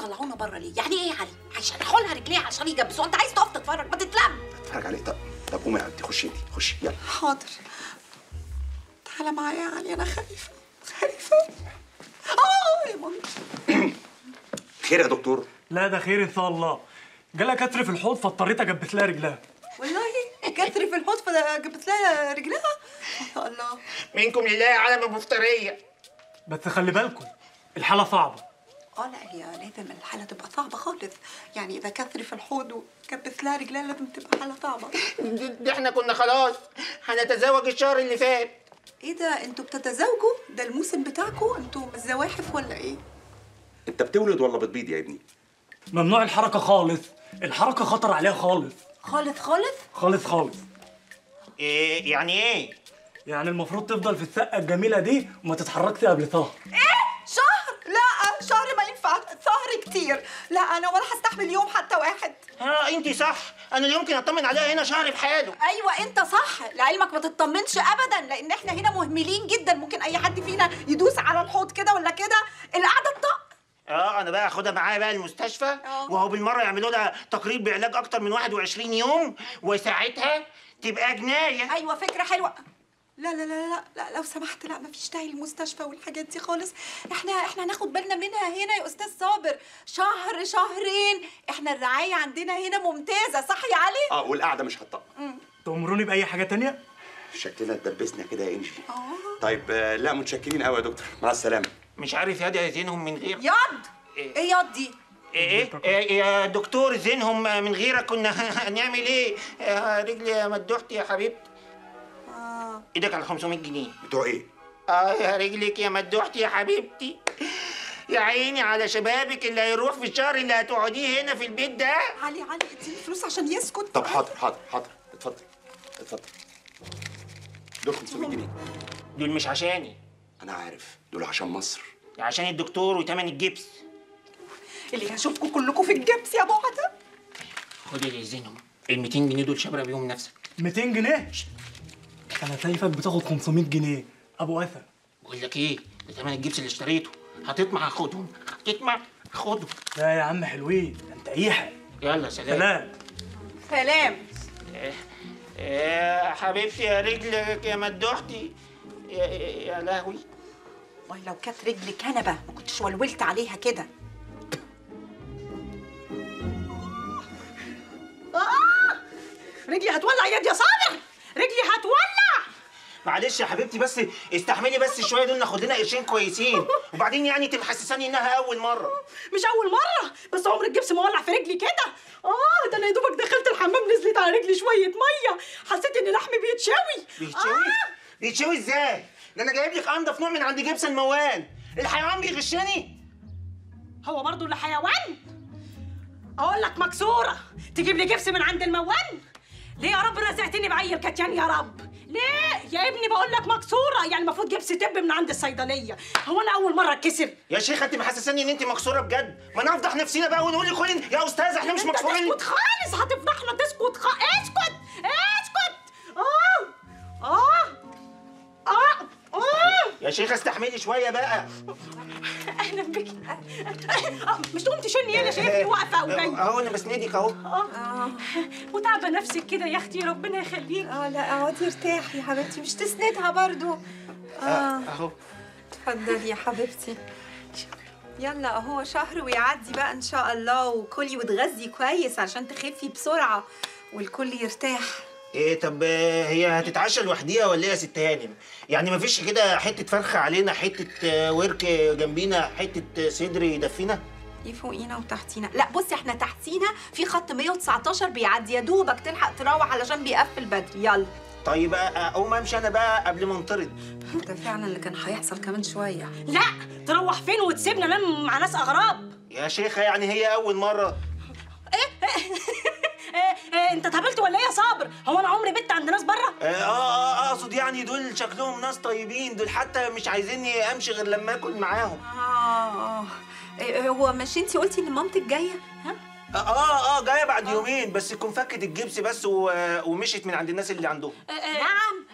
طلعونا بره ليه يعني ايه يا علي عشان احولها رجليها عشان يجبسوا انت عايز تقف تتفرج ما تتلم اتفرج عليه طب طب قومي يا حبيبتي خشي انت خشي يلا حاضر تعالى معايا يا علي انا خايفه خايفه اه يا مامي خير يا دكتور لا ده خير ان شاء الله جالها كتر في الحوض فاضطريت اجبس لها رجلها والله كتر في الحوض فجبت لها رجلها يا الله منكم لله علم مفترية بس خلي بالكم الحاله صعبه اه لا هي لازم الحاله تبقى صعبه خالص يعني اذا كتر في الحوض وكبس لها رجلها لازم تبقى حاله صعبه دي دي احنا كنا خلاص هنتزوج الشهر اللي فات ايه ده انتوا بتتزوجوا ده الموسم بتاعكم انتوا مش زواحف ولا ايه انت بتولد ولا بتبيض يا ابني ممنوع الحركه خالص الحركه خطر عليها خالص خالص خالص خالص خالص إيه يعني ايه؟ يعني المفروض تفضل في السقه الجميله دي وما تتحركش قبل شهر شهر لا شهر ما ينفع شهر كتير لا انا ولا هستحمل يوم حتى واحد اه انت صح انا اللي يمكن اطمن عليها هنا شهر بحاله ايوه انت صح لعلمك ما تطمنش ابدا لان احنا هنا مهملين جدا ممكن اي حد فينا يدوس على الحوض كده ولا كده القعده تطق اه انا بقى اخدها معايا بقى المستشفى آه. وهو بالمره يعملوا لها تقرير بعلاج اكتر من 21 يوم وساعتها تبقى جنايه ايوه فكره حلوه لا لا لا لا لا لو سمحت لا مفيش داعي للمستشفى والحاجات دي خالص احنا احنا هناخد بالنا منها هنا يا استاذ صابر شهر شهرين احنا الرعايه عندنا هنا ممتازه صح يا علي اه والقعده مش هتطق تأمروني بأي حاجة تانية؟ شكلنا اتدبسنا كده يا انجي اه طيب آه، لا متشكرين قوي يا دكتور مع السلامه مش عارف يا زينهم من غير ياض إيه؟ ايه ياض دي ايه إيه يا دكتور زينهم من غيرك كنا هنعمل ايه يا رجلي يا مدوحتي يا حبيبتي اه ايدك على 500 جنيه بتوع ايه اه يا رجلك يا مدوحتي يا حبيبتي يا عيني على شبابك اللي هيروح في الشهر اللي هتقعديه هنا في البيت ده علي علي اديني فلوس عشان يسكت طب حاضر حاضر حاضر اتفضل اتفضل دول 500 جنيه دول مش عشاني انا عارف دول عشان مصر عشان الدكتور وتمن الجبس اللي هشوفكم كلكم في الجبس يا بعدة خد يا زينهم ال 200 جنيه دول شبرا بيهم نفسك 200 جنيه؟ أنا شايفك بتاخد 500 جنيه أبو أثر بقول لك ايه ده تمن الجبس اللي اشتريته هتطمع خدهم هتطمع خدهم لا يا عم حلوين ده أنت قيحة يلا سلام سلام سلام يا حبيبتي يا رجلك يا مدوحتي يا, يا لهوي والله لو كانت رجلي كنبه ما كنتش ولولت عليها كده آه! رجلي هتولع يا يا صابر رجلي هتولع معلش يا حبيبتي بس استحملي بس شويه دول ناخد لنا قرشين كويسين وبعدين يعني تبقى محسساني انها اول مره مش اول مره بس عمر الجبس مولع في رجلي كده اه ده انا يا دوبك دخلت الحمام نزلت على رجلي شويه ميه حسيت ان لحمي بيتشوي بيتشوي آه! بيتشوي ازاي ده انا جايب لك انضف نوع من عند جبس الموال الحيوان بيغشني هو برضه اللي حيوان اقول لك مكسوره تجيب لي جبس من عند الموال ليه يا رب رزقتني بعيل كتيان يا رب ليه يا ابني بقول لك مكسوره يعني المفروض جبس تب من عند الصيدليه هو انا اول مره اتكسر يا شيخه انت محسساني ان انت مكسوره بجد ما نفضح نفسنا بقى ونقول لكل يا استاذ احنا مش انت مكسورين تسكت خالص هتفضحنا تسكت خ... اسكت اسكت اه اه اه اه يا شيخه استحملي شويه بقى اهلا بك آه، مش تقوم تشيلني هنا شايفني واقفه وجايه اهو انا بسندك اهو اه وتعبه نفسك كده يا اختي ربنا يخليك اه لا اقعدي ارتاحي يا حبيبتي مش تسندها برضو اه اهو اتفضلي يا حبيبتي يلا اهو شهر ويعدي بقى ان شاء الله وكلي وتغذي كويس عشان تخفي بسرعه والكل يرتاح ايه طب آه، هي هتتعشى لوحديها ولا ايه يا ست هانم؟ يعني مفيش كده حته فرخه علينا حته آه، ورك جنبينا حته آه، صدر يدفينا؟ دي فوقينا وتحتينا لا بصي احنا تحتينا في خط 119 بيعدي يا دوبك تلحق تروح علشان بيقفل بدري يلا طيب آه، اقوم امشي انا بقى قبل ما انطرد ده فعلا اللي كان هيحصل كمان شويه لا تروح فين وتسيبنا نام مع ناس اغراب يا شيخه يعني هي اول مره إيه إيه انت اتهبلت ولا ايه يا صابر هو انا عمري بت عند ناس بره اه اه آه، اقصد يعني دول شكلهم ناس طيبين دول حتى مش عايزيني امشي غير لما اكل معاهم اه اه إيه، هو مش انتي قلتي ان مامتك جايه ها اه اه اه جايه بعد يومين بس تكون فكت الجبس بس و- ومشيت من عند الناس اللي عندهم نعم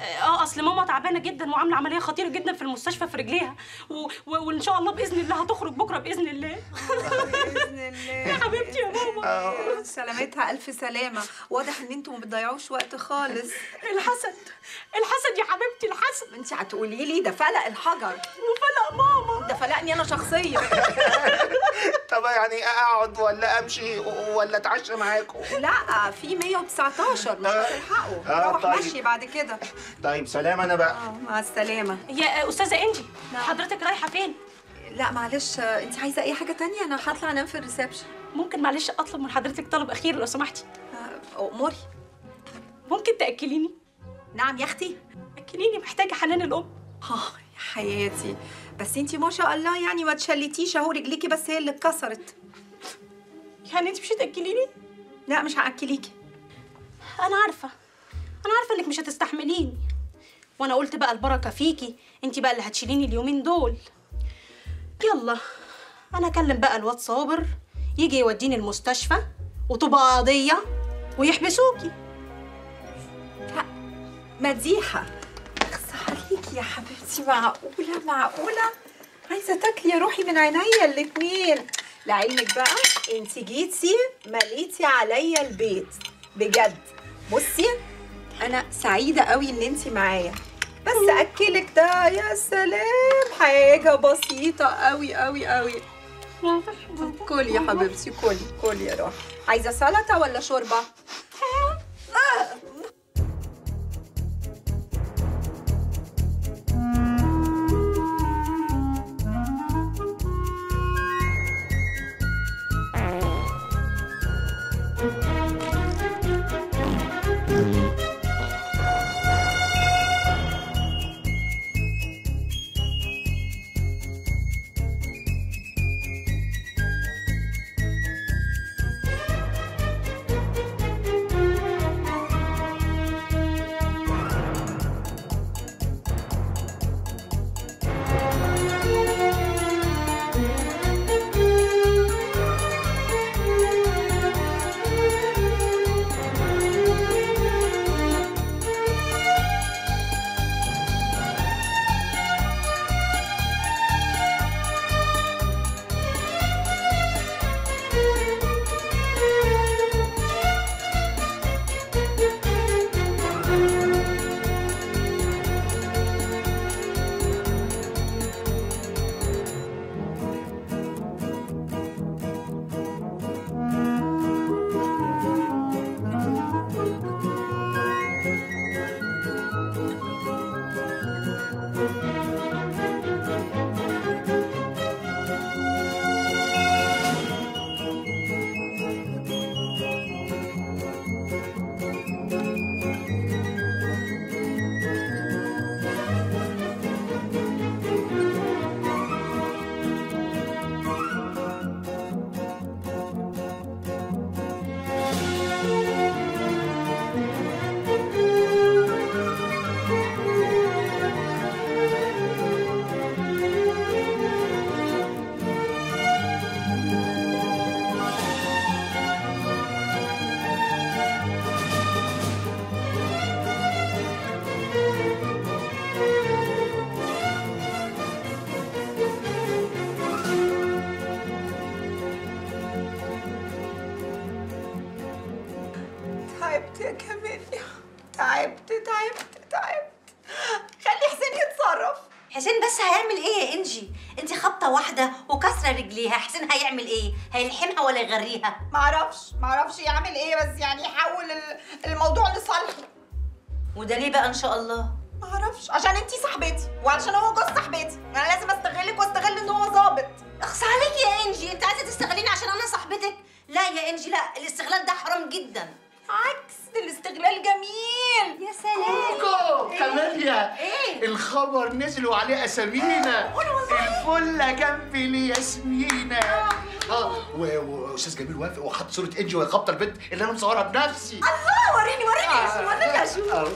اه اصل ماما تعبانه جدا وعامله عمليه خطيره جدا في المستشفى في رجليها و... و... وان شاء الله باذن الله هتخرج بكره باذن الله باذن الله يا حبيبتي يا ماما سلامتها الف سلامه واضح ان انتوا ما بتضيعوش وقت خالص الحسد الحسد يا حبيبتي الحسد انت هتقولي لي ده فلق الحجر وفلق ماما ده فلقني انا شخصيا طب يعني اقعد ولا امشي ولا اتعشى معاكم لا في 119 مش هتلحقوا آه، روح طيب. مشي بعد كده طيب سلام انا بقى اه مع السلامه يا استاذه انجي نعم. حضرتك رايحه فين لا معلش انت عايزه اي حاجه تانية انا هطلع انام في الريسبشن ممكن معلش اطلب من حضرتك طلب اخير لو سمحتي آه، اموري ممكن تاكليني نعم يا اختي اكليني محتاجه حنان الام اه يا حياتي بس انت ما شاء الله يعني ما تشلتيش اهو رجليكي بس هي اللي اتكسرت يعني انت مش هتاكليني لا مش هاكليكي انا عارفه انا عارفه انك مش هتستحمليني وانا قلت بقى البركه فيكي انت بقى اللي هتشيليني اليومين دول يلا انا اكلم بقى الواد صابر يجي يوديني المستشفى وتبقى قضيه ويحبسوكي لا مديحه اخص عليكي يا حبيبتي معقوله معقوله عايزه تاكلي يا روحي من عينيا الاتنين لعلمك بقى انت جيتي مليتي عليا البيت بجد بصي انا سعيده قوي ان انت معايا بس اكلك ده يا سلام حاجه بسيطه قوي قوي قوي كلي يا حبيبتي كلي كلي يا روحي عايزه سلطه ولا شوربه تعبت يا كاميليا تعبت تعبت تعبت خلي حسين يتصرف حسين بس هيعمل ايه يا انجي انت خبطه واحده وكسره رجليها حسين هيعمل ايه هيلحمها ولا يغريها معرفش معرفش يعمل ايه بس يعني يحول ال- الموضوع لصالحي وده ليه بقى ان شاء الله معرفش عشان انتي صاحبتي وعشان هو جوز صاحبتي انا لازم استغلك واستغل ان هو ظابط اخص عليكي يا انجي انت عايزه تستغليني عشان انا صاحبتك لا يا انجي لا الاستغلال ده حرام جدا عكس الاستغلال جميل يا سلام كوكو كاميليا ايه الخبر نزل وعليه اسامينا الفله جنب الياسمينة اه و- واستاذ جميل وافق وحط صوره انجي وهي خابطه البنت اللي انا مصورها بنفسي الله وريني وريني اسمه وريني اشوف آه.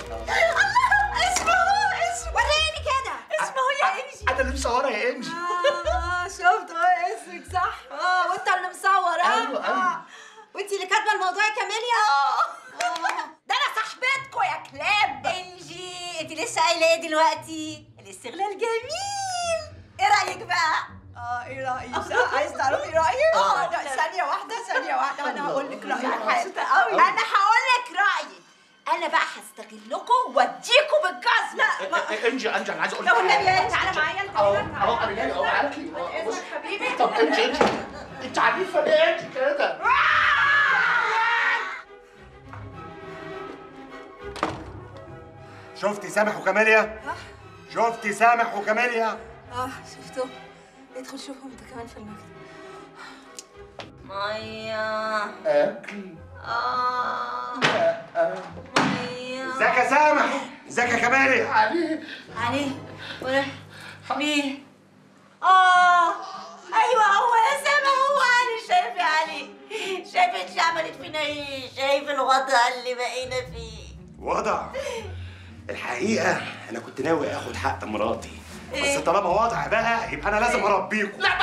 الله اسمه اسمه وريني كده اسمه يا انجي انا اللي مصورها يا انجي اه شفت اه اسمك صح اه وانت اللي مصور اه أيوة، أيوة. آه. وانت اللي كاتبه الموضوع يا كاميليا ده انا صاحبتكوا يا كلاب انجي انت لسه قايله ايه دلوقتي الاستغلال جميل ايه رايك بقى اه ايه رايك عايز تعرفي رايي اه لا ثانيه واحده ثانيه واحده انا هقول لك رايي مبسوطة قوي. انا هقول لك رايي انا بقى هستغلكم واديكم بالجاز لا انجي انجي انا عايز اقول لو لك النبي حاجة. قال تعالى معايا انت اهو هنا، اهو تعالى. انا جاي اهو معاكي أهو، بص. اذنك حبيبي طب انجي انجي انت عنيفه ليه انت كده شفتي سامح وكماليا؟ شفتي سامح وكماليا؟ اه شفته ادخل شوفهم انت كمان في المكتب ميه اكل اه ميه ازيك يا سامح؟ ازيك يا كماليا؟ عليه علي ولا مين اه ايوه هو يا سما هو علي شايف يا علي شايف انت عملت فينا ايه شايف الوضع اللي بقينا فيه وضع الحقيقة أنا كنت ناوي آخد حق مراتي بس إيه؟ طالما وضع بقى يبقى أنا لازم أربيكم لا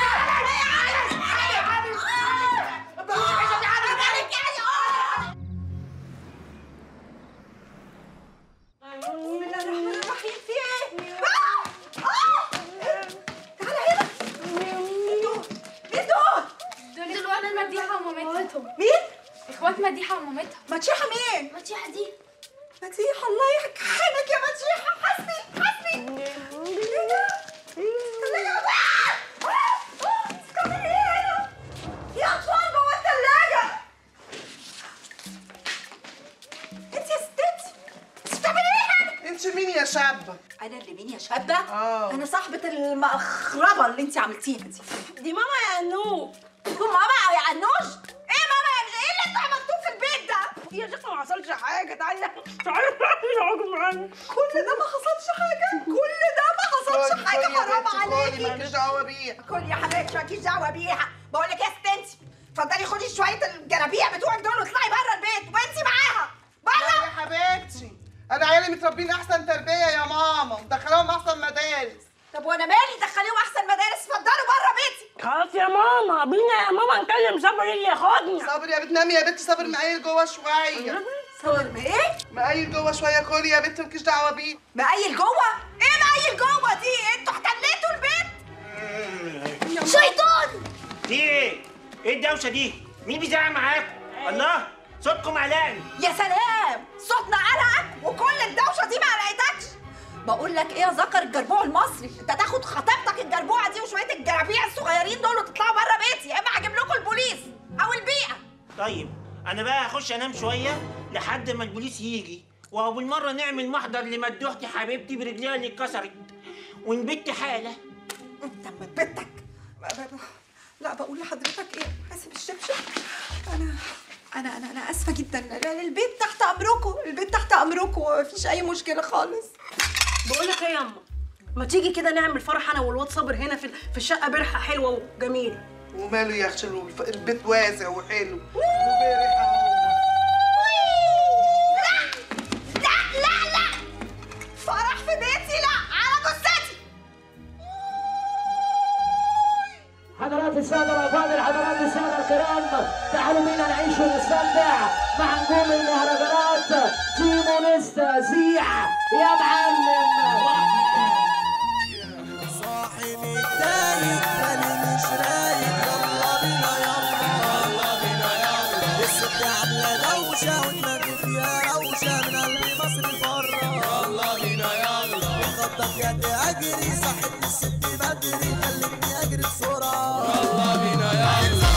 بسم الله الرحمن الرحيم في ايه؟ آه! آه! تعالى هنا مين دول؟ مين دول؟ دول اخوات مديحة ومامتها مين؟ اخوات مديحة ومامتها مديحة مين؟ مديحة دي مديحة الله يرحمك يا مديحة حسبي حسبي ايه ده؟ استنى يا جماعة آه! آه! استنى ايه هنا؟ في أطفال جوه الثلاجة انت يا ستتي انت بتعملي ايه هنا؟ انت مين يا شابة؟ انا اللي مين يا شابة؟ آه. انا صاحبة المخربة اللي انت عملتيها دي دي ماما يا نو ماما يا عنوش ايه ماما يا ايه اللي انتوا عملتوه في البيت ده؟ يا شيخة ما حصلش حاجة تعالي تعالي اقعد معانا كل ده ما حصلش حاجة كل ده ما حصلش حاجة حرام عليكي مالكيش دعوة بيها كل يا حبيبتي مالكيش دعوة بيها بقول لك يا ستنتي اتفضلي خدي شوية الجرابيع بتوعك دول واطلعي بره البيت وانتي معاها لا بره يا حبيبتي انا عيالي متربين احسن تربية يا ماما ومدخلاهم احسن مدارس طب وانا مالي دخليهم احسن مدارس اتفضلوا بره بيتي خلاص يا ماما بينا يا ماما نكلم صبري اللي ياخدنا صابر يا بنت نامي يا بنت صابر مقايل جوه شوية صور ايه؟ مقايل جوه شوية كلي يا بنت مالكيش دعوة بيه مقايل جوه؟ ايه مقايل جوه دي؟ انتوا احتليتوا البيت؟ شيطان في ايه؟ ايه الدوشه دي؟ مين بيزعق معاكم؟ الله صوتكم قلقني يا سلام صوتنا قلقك وكل الدوشه دي ما قلقتكش بقول لك ايه يا ذكر الجربوع المصري انت تاخد خطيبتك الجربوعه دي وشويه الجرابيع الصغيرين دول وتطلعوا بره بيتي يا اما هجيب لكم البوليس او البيئه طيب انا بقى هخش انام شويه لحد ما البوليس يجي وهو بالمره نعمل محضر لمدوحتي حبيبتي برجليها اللي اتكسرت ونبت حاله انت اما بنتك لا بقول لحضرتك ايه حاسب الشبشب انا انا انا انا اسفه جدا لا، البيت تحت امركم البيت تحت امركم مفيش اي مشكله خالص بقول لك ايه يا اما ما تيجي كده نعمل فرح انا والواد صابر هنا في في الشقه برحه حلوه وجميله وماله يا اختي الف- البيت واسع وحلو وبارح لا لا لا لا فرح في بيتي لا على جثتي حضرات السادة الأفاضل حضرات السادة الكرام تعالوا بينا نعيش ونستمتع مع نجوم المهرجانات تيمونيستا زيع يا معلم صاحي متضايق بالي مش رايق يلا بينا يلا يلا بينا يلا الست عاملة دوشة ودماغي فيها روشة من قلب مصر بره يلا بينا يلا بخطط يدي أجري صحتني الست بدري خلتني أجري بسرعة يلا بينا يلا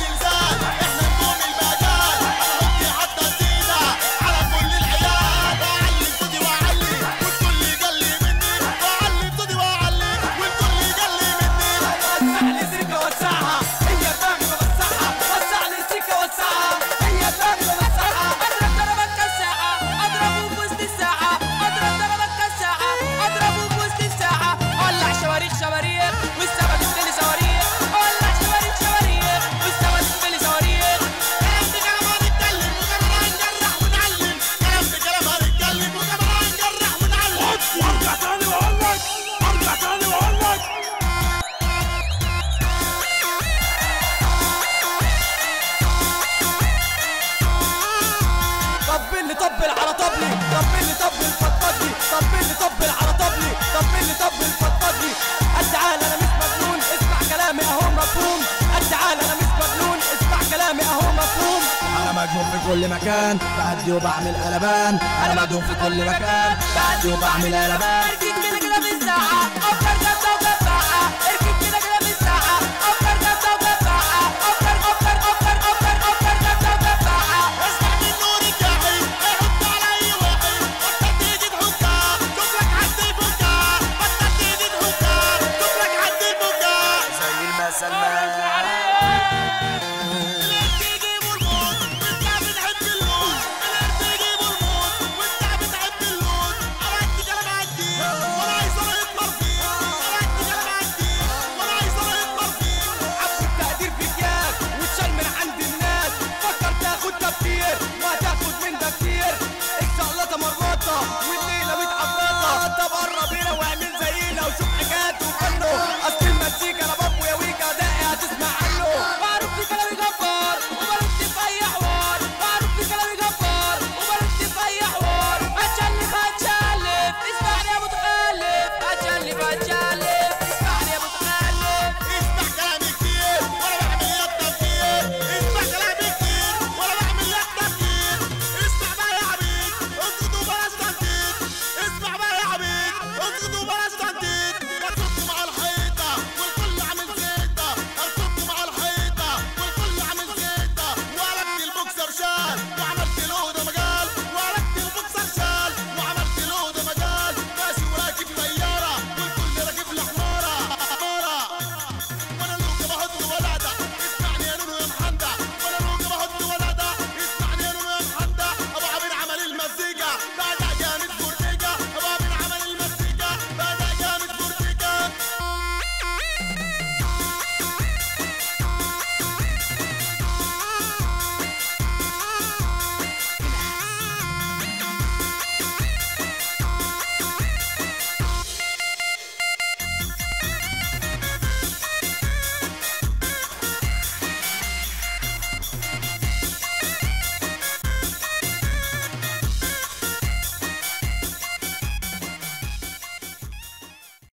شواريخ والسما تشتري صواريخ ولع شواريخ شواريخ والسما تشتري صواريخ كلام بكلام هنتكلم وكمان هنجرح ونعلم كلام بكلام هنتكلم وكمان هنجرح ونعلم وارجع تاني واقول لك ارجع تاني واقول لك طبل لي طبل على طبلي طبل لي طبل فضفض لي طبل مدوم في كل مكان بعدي وبعمل قلبان انا مدوم في كل مكان بعدي وبعمل قلبان ارجيك من كده في الساعة